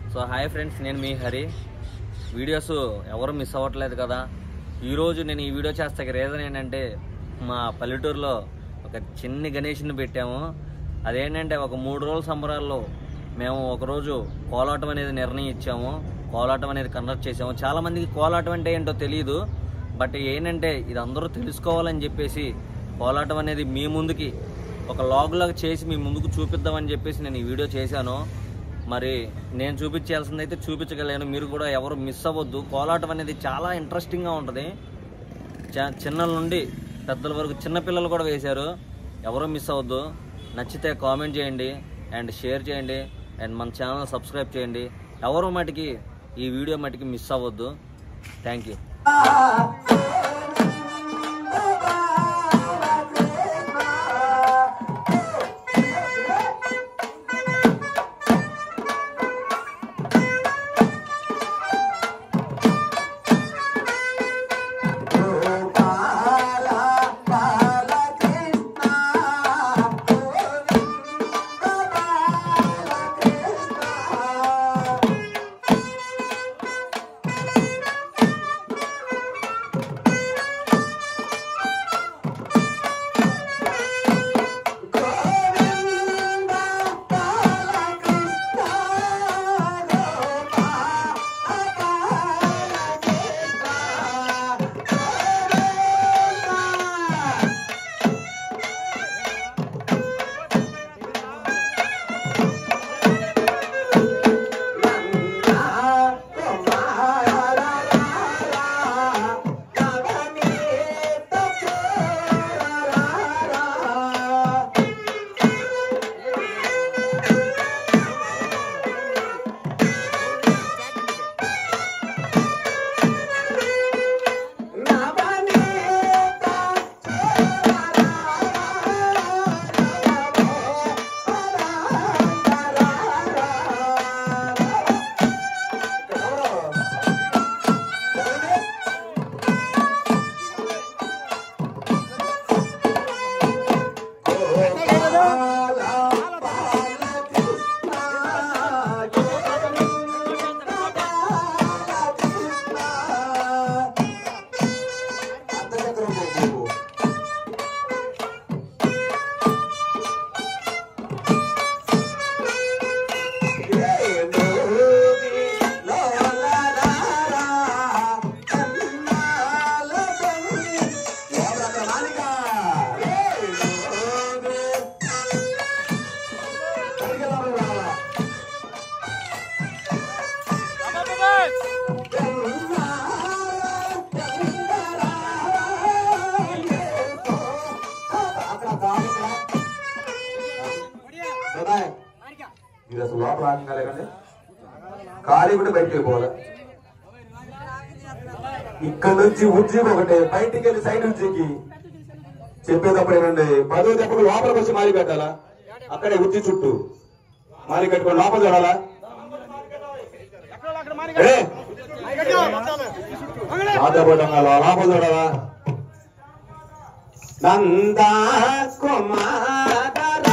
So hi friends నేను మీ Hari videos ఎవరు మిస్ అవ్వట్లేదు కదా ఈరోజు నేను ఈ వీడియో చేస్తాక రీజన్ ఏంటంటే మా పల్లెటూరులో ఒక చిన్ని గణేష్ని పెట్టాము అదేంటంటే ఒక మూడు రోజుల సంబరాల్లో మేము ఒకరోజు కోలాటం అనేది నిర్ణయం ఇచ్చాము కోలాటం అనేది కండక్ట్ చేసాము చాలామందికి కోలాటం అంటే ఏంటో తెలియదు బట్ ఏంటంటే ఇది అందరూ తెలుసుకోవాలని చెప్పేసి కోలాటం అనేది మీ ముందుకి ఒక లాగ్ లాగా చేసి మీ ముందుకు చూపిద్దామని చెప్పేసి నేను ఈ వీడియో చేశాను మరి నేను చూపించాల్సింది అయితే చూపించగలను మీరు కూడా ఎవరు మిస్ అవ్వద్దు కోలాటం అనేది చాలా ఇంట్రెస్టింగ్గా ఉంటుంది చ- చిన్నల నుండి పెద్దల వరకు చిన్నపిల్లలు కూడా వేశారు ఎవరు మిస్ అవ్వద్దు నచ్చితే కామెంట్ చేయండి అండ్ షేర్ చేయండి అండ్ మన ఛానల్ సబ్స్క్రైబ్ చేయండి ఎవరు మటుకి ఈ వీడియో మటుకి మిస్ అవ్వద్దు థ్యాంక్ యూ ఇది అసలు లోపల ఆగంగా లేకండి ఖాళీ కూడా బయటికి పోవాలి ఇక్కడ నుంచి ఉజ్జీకి ఒకటి బయటికి వెళ్ళి సైడ్ ఉజ్జీకి చెప్పేటప్పుడు ఏమండి పదో చెప్పడు లోపలికి వచ్చి మారి కట్టాలా అక్కడే ఉజ్జి చుట్టూ మారి కట్టుకొని లోపల చూడాలా ఏ? పాతబోటంగా లోపల చూడాలా నందా కుమార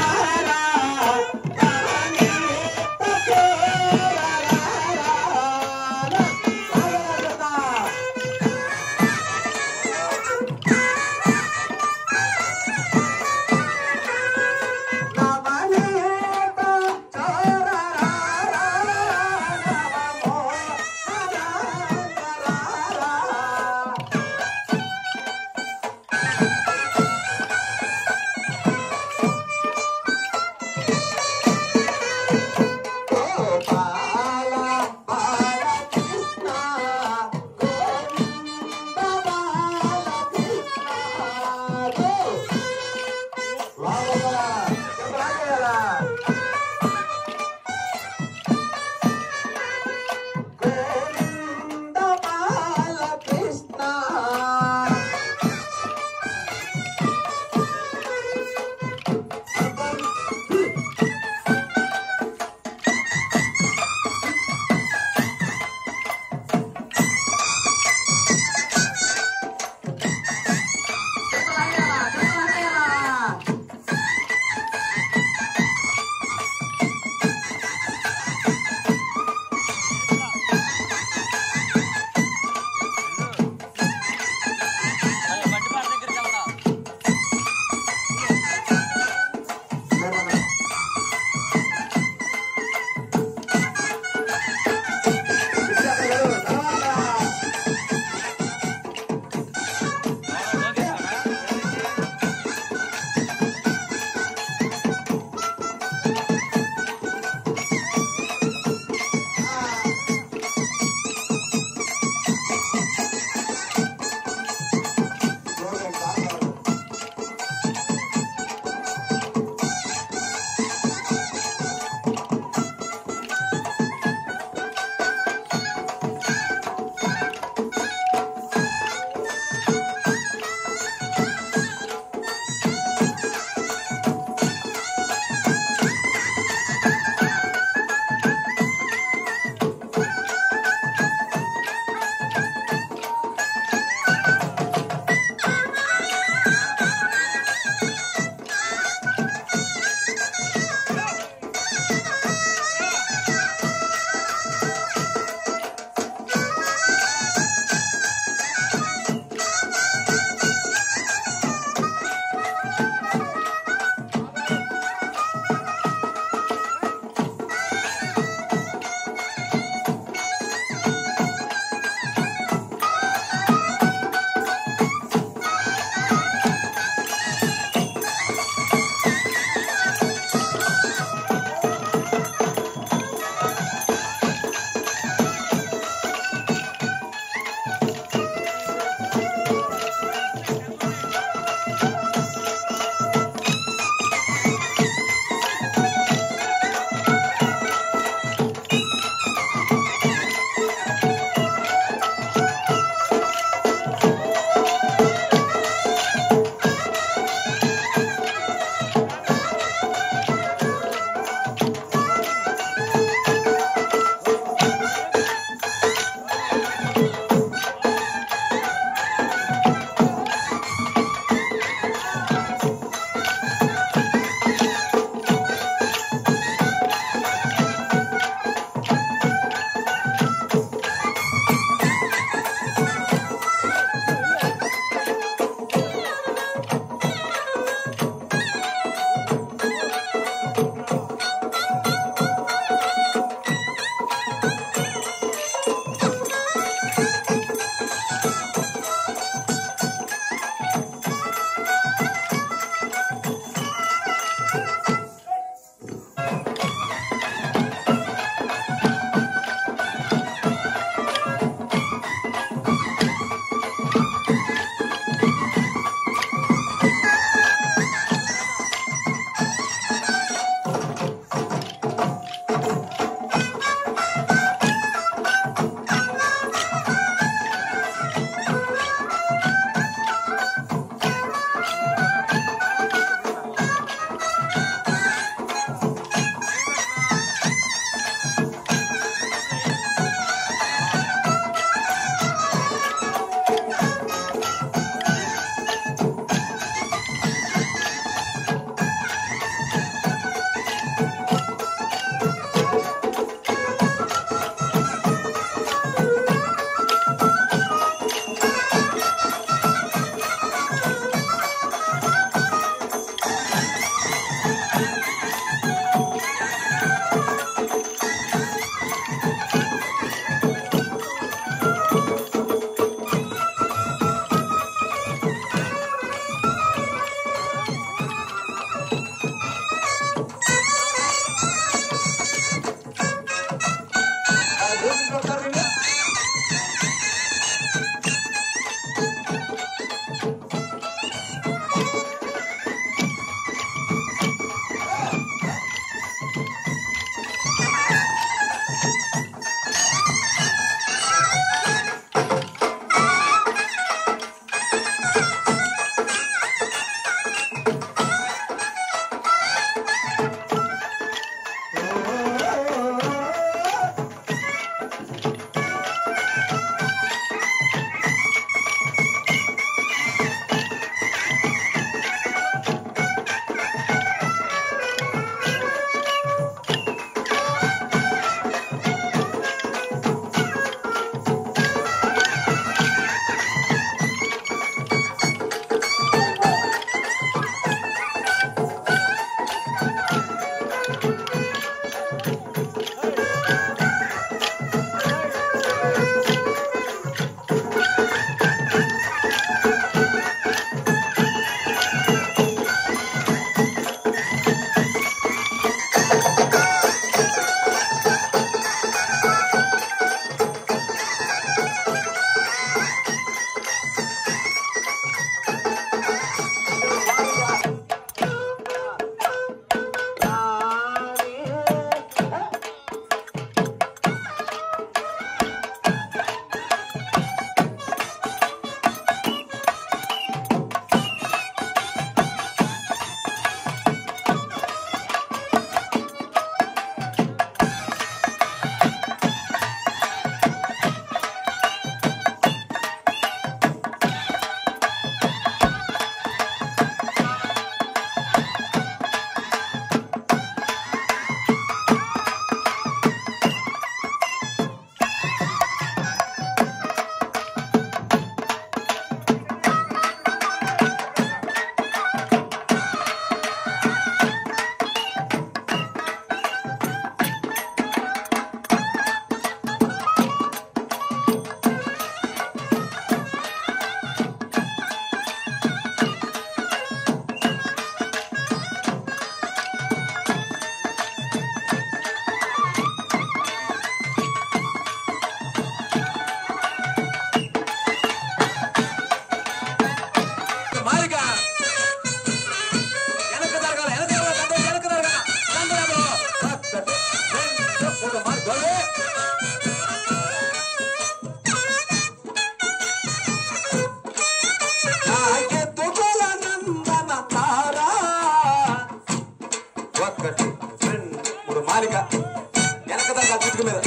మారిక చిటికి మీద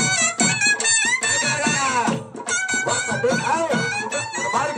వస్తుంది. ఆయ్. మారిక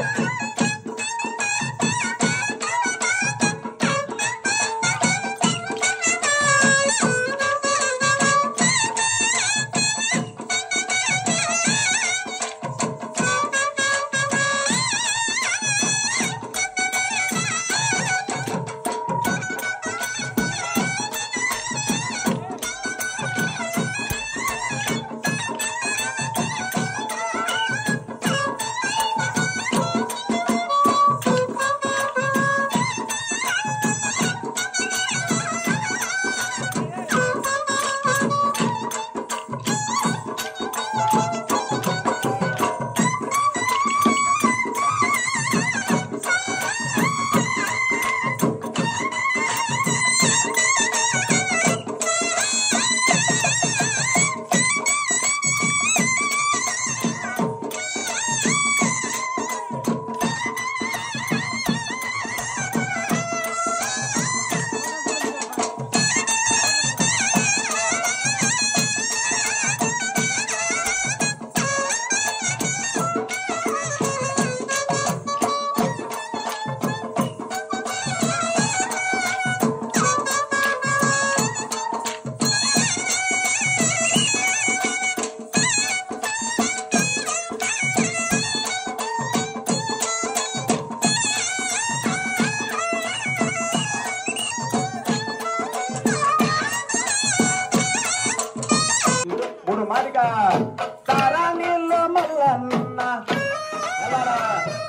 మూడు మారిక తారా నీళ్ళు మల్లన్న ఎలారా?